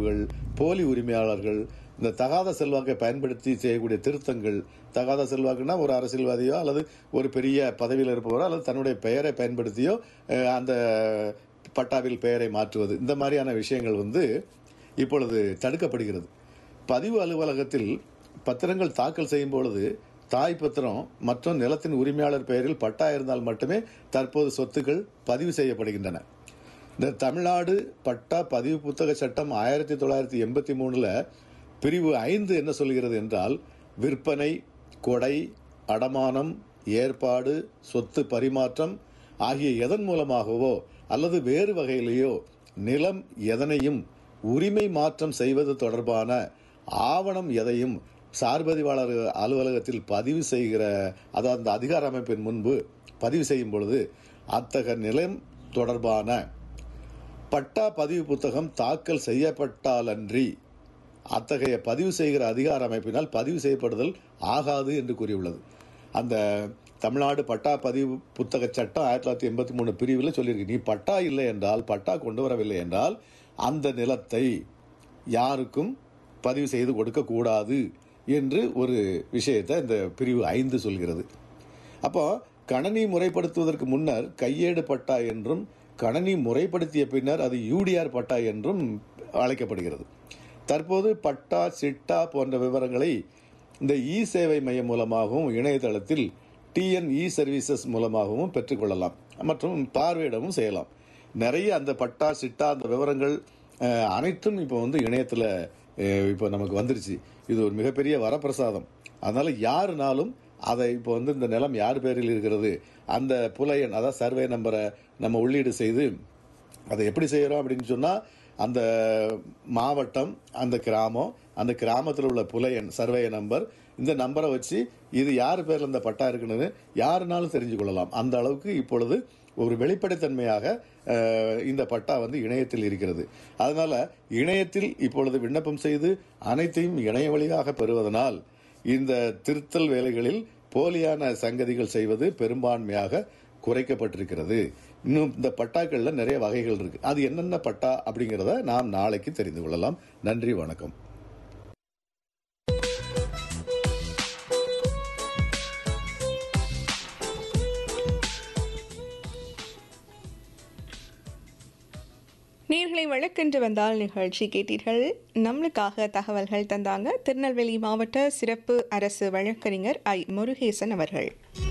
அமைப்புகள் போலி உரிமையாளர்கள் இந்த தகாத செல்வாக்கை பயன்படுத்தி செய்யக்கூடிய திருத்தங்கள் தகாத செல்வாக்குன்னா ஒரு அரசியல்வாதியோ அல்லது ஒரு பெரிய பதவியில் இருப்பவரோ அல்லது தன்னுடைய பெயரை பயன்படுத்தியோ அஹ், அந்த பட்டாவில் பெயரை மாற்றுவது இந்த மாதிரியான விஷயங்கள் வந்து இப்பொழுது தடுக்கப்படுகிறது பதிவு அலுவலகத்தில் பத்திரங்கள் தாக்கல் செய்யும் பொழுது தாய் பத்திரம் மற்றும் நிலத்தின் உரிமையாளர் பெயரில் பட்டா இருந்தால் மட்டுமே தற்போது சொத்துக்கள் பதிவு செய்யப்படுகின்றன இந்த தமிழ்நாடு பட்டா பதிவு புத்தக சட்டம் ஆயிரத்தி தொள்ளாயிரத்தி எண்பத்தி மூணுல பிரிவு ஐந்து என்ன சொல்கிறது என்றால் விற்பனை கொடை அடமானம் ஏற்பாடு சொத்து பரிமாற்றம் ஆகிய எதன் மூலமாகவோ அல்லது வேறு வகையிலேயோ நிலம் எதனையும் உரிமை மாற்றம் செய்வது தொடர்பான ஆவணம் எதையும் சார்பதிவாளர் அலுவலகத்தில் பதிவு செய்கிற அதாவது அந்த அதிகார அமைப்பின் முன்பு பதிவு செய்யும் பொழுது அத்தகைய நிலம் தொடர்பான பட்டா பதிவு புத்தகம் தாக்கல் செய்யப்பட்டாலன்றி அத்தகைய பதிவு செய்கிற அதிகார அமைப்பினால் பதிவு செய்யப்படுதல் ஆகாது என்று கூறியுள்ளது அந்த தமிழ்நாடு பட்டா பதிவு புத்தக சட்டம் ஆயிரத்தி தொள்ளாயிரத்தி எண்பத்தி மூணு பிரிவில் சொல்லியிருக்கு நீ பட்டா இல்லை என்றால் பட்டா கொண்டு வரவில்லை என்றால் அந்த நிலத்தை யாருக்கும் பதிவு செய்து கொடுக்க கூடாது என்று ஒரு விஷயத்தை இந்த பிரிவு ஐந்து சொல்கிறது அப்போ கணனி முறைப்படுத்துவதற்கு முன்னர் கையேடு பட்டா என்றும் கணனி முறைப்படுத்திய பின்னர் அது யூடிஆர் பட்டா என்றும் அழைக்கப்படுகிறது தற்போது பட்டா சிட்டா போன்ற விவரங்களை இந்த இ சேவை மையம் மூலமாகவும் இணையதளத்தில் டிஎன் இ சர்வீசஸ் மூலமாகவும் பெற்றுக்கொள்ளலாம் மற்றும் பார்வையிடவும் செய்யலாம் நிறைய அந்த பட்டா சிட்டா அந்த விவரங்கள் அஹ், அனைத்தும் இப்போ வந்து இணையத்தில் இப்போ நமக்கு வந்துருச்சு இது ஒரு மிகப்பெரிய வரப்பிரசாதம் அதனால யாருனாலும் அதை இப்போ வந்து இந்த நிலம் யார் பேரில் இருக்கிறது அந்த புலையன் அதாவது சர்வே நம்பரை நம்ம உள்ளீடு செய்து அதை எப்படி செய்கிறோம் அப்படின்னு சொன்னால் அந்த மாவட்டம் அந்த கிராமம் அந்த கிராமத்தில் உள்ள புலையன் சர்வே நம்பர் இந்த நம்பரை வச்சு இது யார் பேரில் இந்த பட்டா இருக்குன்னு யாருனாலும் தெரிஞ்சு கொள்ளலாம் அந்த அளவுக்கு இப்பொழுது ஒரு வெளிப்படைத்தன்மையாக அஹ், இந்த பட்டா வந்து இணையத்தில் இருக்கிறது அதனால இணையத்தில் இப்பொழுது விண்ணப்பம் செய்து அனைத்தையும் இணைய வழியாக பெறுவதனால் இந்த திருத்தல் வேலைகளில் போலியான சங்கதிகள் செய்வது பெரும்பான்மையாக குறைக்கப்பட்டிருக்கிறது இன்னும் இந்த பட்டாக்கள்ல நிறைய வகைகள் இருக்கு அது என்னென்ன பட்டா அப்படிங்கிறத நாம் நாளைக்கு தெரிந்து கொள்ளலாம் நன்றி வணக்கம் நேர்களை வழக்கென்று வந்தால் நிகழ்ச்சி கேட்டீர்கள் நம்மளுக்காக தகவல்கள் தந்தாங்க திருநெல்வேலி மாவட்ட சிறப்பு அரசு வழக்கறிஞர் ஐ முருகேசன் அவர்கள்